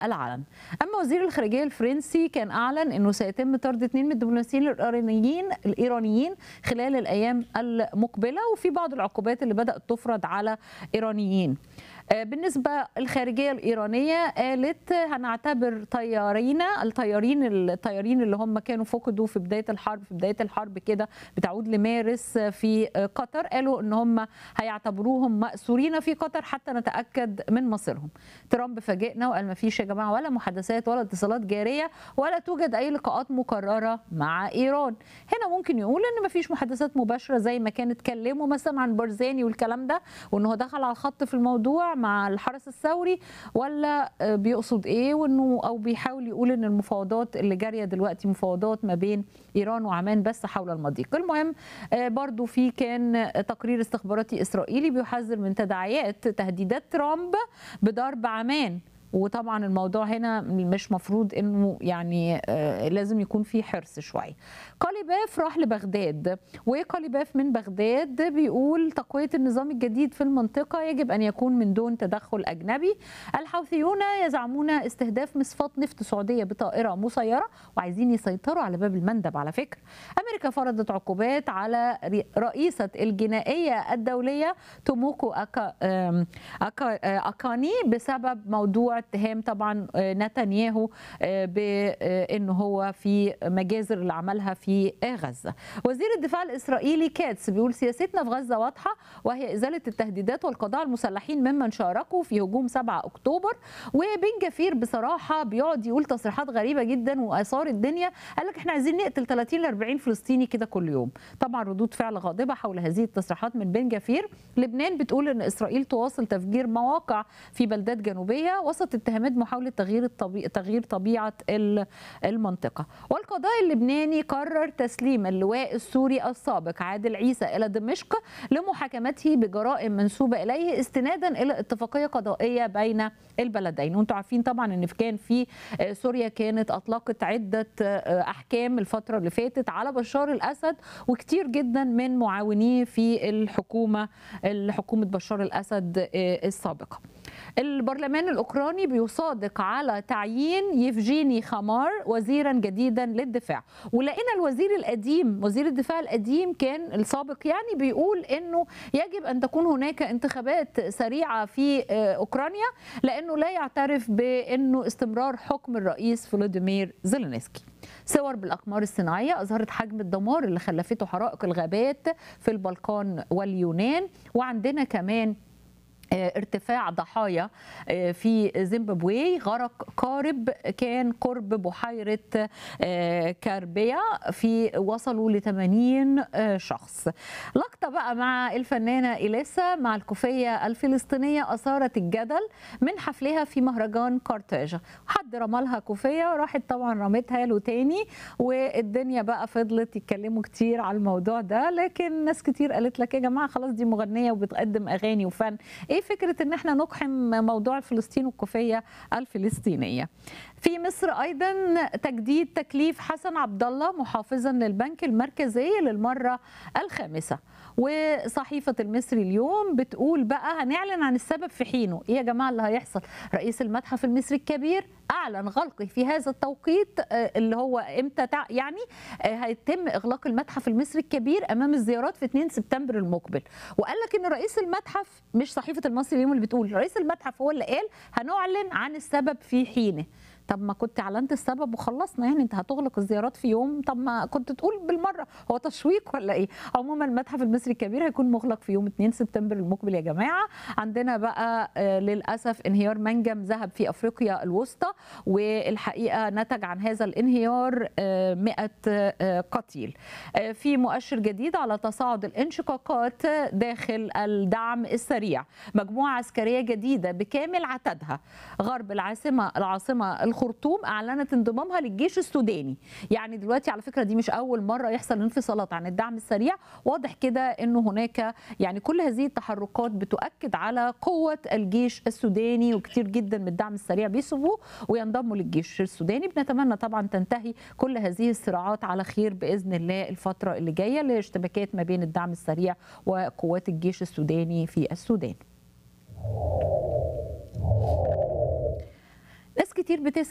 العلن اما وزير الخارجيه الفرنسي كان اعلن انه سيتم طرد اثنين من الدبلوماسيين الايرانيين الايرانيين خلال الايام المقبله وفي بعض العقوبات اللي بدات تفرض على ايرانيين بالنسبة الخارجية الإيرانية قالت هنعتبر طيارينا الطيارين الطيارين اللي هم كانوا فقدوا في بداية الحرب في بداية الحرب كده بتعود لمارس في قطر قالوا ان هم هيعتبروهم مأسورين في قطر حتى نتأكد من مصيرهم ترامب فاجئنا وقال ما فيش يا جماعة ولا محادثات ولا اتصالات جارية ولا توجد أي لقاءات مقررة مع إيران هنا ممكن يقول ان ما فيش محادثات مباشرة زي ما كانوا اتكلموا مثلا عن برزاني والكلام ده وان هو دخل على الخط في الموضوع مع الحرس الثوري ولا بيقصد ايه وانه او بيحاول يقول ان المفاوضات اللي جاريه دلوقتي مفاوضات ما بين ايران وعمان بس حول المضيق المهم برضو في كان تقرير استخباراتي اسرائيلي بيحذر من تداعيات تهديدات ترامب بضرب عمان وطبعا الموضوع هنا مش مفروض انه يعني لازم يكون في حرص شويه قاليباف راح لبغداد وقاليباف من بغداد بيقول تقويه النظام الجديد في المنطقه يجب ان يكون من دون تدخل اجنبي الحوثيون يزعمون استهداف مصفات نفط سعوديه بطائره مسيره وعايزين يسيطروا على باب المندب على فكره امريكا فرضت عقوبات على رئيسه الجنائيه الدوليه توموكو أكا أكا اكاني بسبب موضوع اتهام طبعا نتنياهو بانه هو في مجازر اللي عملها في غزه. وزير الدفاع الاسرائيلي كاتس بيقول سياستنا في غزه واضحه وهي ازاله التهديدات والقضاء على المسلحين ممن شاركوا في هجوم 7 اكتوبر وبن جفير بصراحه بيقعد يقول تصريحات غريبه جدا واثار الدنيا قال لك احنا عايزين نقتل 30 ل 40 فلسطيني كده كل يوم. طبعا ردود فعل غاضبه حول هذه التصريحات من بن جفير. لبنان بتقول ان اسرائيل تواصل تفجير مواقع في بلدات جنوبيه وسط اتهامات محاوله تغيير الطبيعة تغيير طبيعه المنطقه والقضاء اللبناني قرر تسليم اللواء السوري السابق عادل عيسى الى دمشق لمحاكمته بجرائم منسوبه اليه استنادا الى اتفاقيه قضائيه بين البلدين وانتم عارفين طبعا ان كان في سوريا كانت اطلقت عده احكام الفتره اللي فاتت على بشار الاسد وكتير جدا من معاونيه في الحكومه حكومه بشار الاسد السابقه البرلمان الاوكراني بيصادق على تعيين يفجيني خمار وزيرا جديدا للدفاع ولقينا الوزير القديم وزير الدفاع القديم كان السابق يعني بيقول انه يجب ان تكون هناك انتخابات سريعه في اوكرانيا لانه لا يعترف بانه استمرار حكم الرئيس فلوديمير زيلينسكي صور بالاقمار الصناعيه اظهرت حجم الدمار اللي خلفته حرائق الغابات في البلقان واليونان وعندنا كمان ارتفاع ضحايا في زيمبابوي غرق قارب كان قرب بحيرة كاربيا في وصلوا ل 80 شخص لقطة بقى مع الفنانة إليسا مع الكوفية الفلسطينية أثارت الجدل من حفلها في مهرجان كارتاج حد رمالها كوفية وراحت طبعا رمتها له تاني والدنيا بقى فضلت يتكلموا كتير على الموضوع ده لكن ناس كتير قالت لك يا جماعة خلاص دي مغنية وبتقدم أغاني وفن ايه فكره ان احنا نقحم موضوع فلسطين والكوفيه الفلسطينيه. في مصر ايضا تجديد تكليف حسن عبد الله محافظا للبنك المركزي للمره الخامسه. وصحيفه المصري اليوم بتقول بقى هنعلن عن السبب في حينه، ايه يا جماعه اللي هيحصل؟ رئيس المتحف المصري الكبير اعلن غلقه في هذا التوقيت اللي هو امتى يعني هيتم اغلاق المتحف المصري الكبير امام الزيارات في 2 سبتمبر المقبل وقال لك ان رئيس المتحف مش صحيفه المصري اليوم اللي بتقول رئيس المتحف هو اللي قال هنعلن عن السبب في حينه طب ما كنت اعلنت السبب وخلصنا يعني انت هتغلق الزيارات في يوم طب ما كنت تقول بالمره هو تشويق ولا ايه عموما المتحف المصري الكبير هيكون مغلق في يوم 2 سبتمبر المقبل يا جماعه عندنا بقى للاسف انهيار منجم ذهب في افريقيا الوسطى والحقيقه نتج عن هذا الانهيار 100 قتيل في مؤشر جديد على تصاعد الانشقاقات داخل الدعم السريع مجموعه عسكريه جديده بكامل عتادها غرب العاصمه العاصمه الخرطوم اعلنت انضمامها للجيش السوداني يعني دلوقتي على فكره دي مش اول مره يحصل انفصالات عن الدعم السريع واضح كده انه هناك يعني كل هذه التحركات بتؤكد على قوه الجيش السوداني وكتير جدا من الدعم السريع بيسيبوه وينضموا للجيش السوداني بنتمنى طبعا تنتهي كل هذه الصراعات على خير باذن الله الفتره اللي جايه لاشتباكات ما بين الدعم السريع وقوات الجيش السوداني في السودان ناس كتير بتسال